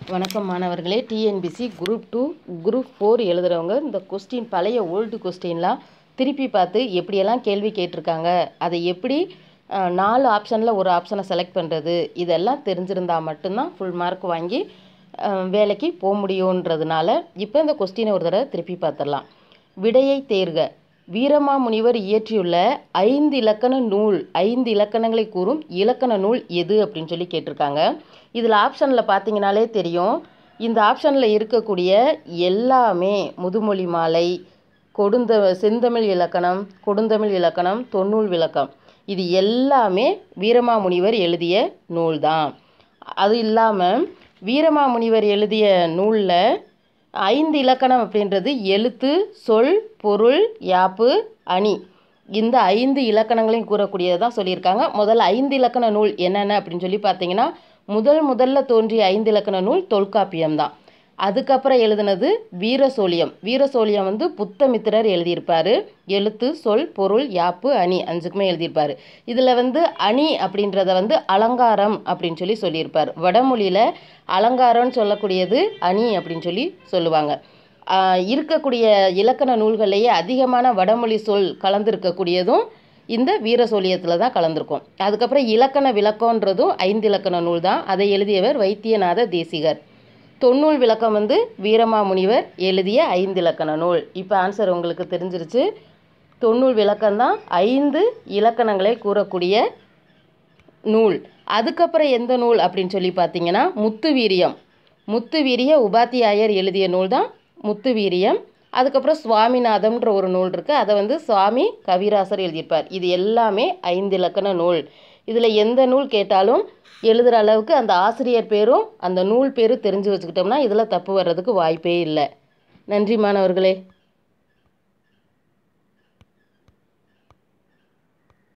வணக்கம் மாணவர்களே TNPSC group two group four எழுதுகிறவங்க இந்த கொஸ்டின் பழைய ஓல்டு கொஸ்டின்லாம் திருப்பி பார்த்து எப்படியெல்லாம் கேள்வி கேட்டிருக்காங்க அதை எப்படி அஹ், நாலு ஆப்ஷனில் ஒரு ஆப்ஷனை செலக்ட் பண்ணுறது இதெல்லாம் தெரிஞ்சிருந்தா மட்டும்தான் ஃபுல் மார்க் வாங்கி அஹ், வேலைக்கு போக முடியுன்றதுனால இப்போ இந்த கொஸ்டினை ஒரு தடவை திருப்பி பார்த்துடலாம் விடையை தேர்க வீரமாமுனிவர் இயற்றியுள்ள ஐந்து இலக்கண நூல் ஐந்து இலக்கணங்களை கூறும் இலக்கண நூல் எது அப்படின்னு சொல்லி கேட்டிருக்காங்க இதில் ஆப்ஷனில் பார்த்தீங்கனாலே தெரியும் இந்த ஆப்ஷனில் இருக்கக்கூடிய எல்லாமே முதுமொழி மாலை கொடுந்த செந்தமிழ் இலக்கணம் கொடுந்தமிழ் இலக்கணம் தொன்னூல் விளக்கம் இது எல்லாமே வீரமாமுனிவர் எழுதிய நூல் தான் அது இல்லாமல் வீரமாமுனிவர் எழுதிய நூலில் ஐந்து இலக்கணம் அப்படின்றது எழுத்து சொல் பொருள் யாப்பு அணி இந்த ஐந்து இலக்கணங்களையும் கூறக்கூடியது தான் சொல்லியிருக்காங்க முதல்ல ஐந்து இலக்கண நூல் என்னென்ன அப்படின்னு சொல்லி பார்த்தீங்கன்னா முதல் முதல்ல தோன்றிய ஐந்து இலக்கண நூல் தொல்காப்பியம் தான் அதுக்கப்புறம் எழுதுனது வீரசோழியம் வீரசோழியம் வந்து புத்தமித்திரர் எழுதியிருப்பார் எழுத்து சொல் பொருள் யாப்பு அணி அஞ்சுக்குமே எழுதியிருப்பார் இதில் வந்து அணி அப்படின்றத வந்து அலங்காரம் அப்படின்னு சொல்லி சொல்லியிருப்பார் வடமொழியில் அலங்காரம்னு சொல்லக்கூடியது அணி அப்படின்னு சொல்லி சொல்லுவாங்க ஆஹ் இருக்கக்கூடிய இலக்கண நூல்கள்லேயே அதிகமான வடமொழி சொல் கலந்துருக்கக்கூடியதும் இந்த வீரசோழியத்தில் தான் கலந்துருக்கும் அதுக்கப்புறம் இலக்கண விளக்கம்ன்றதும் ஐந்து இலக்கண நூல் தான் அதை எழுதியவர் வைத்தியநாத தேசிகர் தொன்னூல் விளக்கம் வந்து வீரமாமுனிவர் எழுதிய ஐந்து இலக்கண நூல் இப்போ ஆன்சர் உங்களுக்கு தெரிஞ்சிருச்சு தொன்னூல் விளக்கம் தான் ஐந்து இலக்கணங்களை கூறக்கூடிய நூல் அதுக்கப்புறம் எந்த நூல் அப்படின்னு சொல்லி பார்த்தீங்கன்னா முத்து வீரியம் முத்து வீரிய உபாத்தியாயர் எழுதிய நூல் தான் முத்து வீரியம் அதுக்கப்புறம் சுவாமிநாதம்ன்ற ஒரு நூல் இருக்குது அதை வந்து சுவாமி கவிராசர் எழுதியிருப்பார் இது எல்லாமே ஐந்து இலக்கண நூல் இதில் எந்த நூல் கேட்டாலும் எழுதுகிற அளவுக்கு அந்த ஆசிரியர் பேரும் அந்த நூல் பேரும் தெரிஞ்சு வச்சுக்கிட்டோம்னா இதில் தப்பு வர்றதுக்கு வாய்ப்பே இல்லை நன்றி மாணவர்களே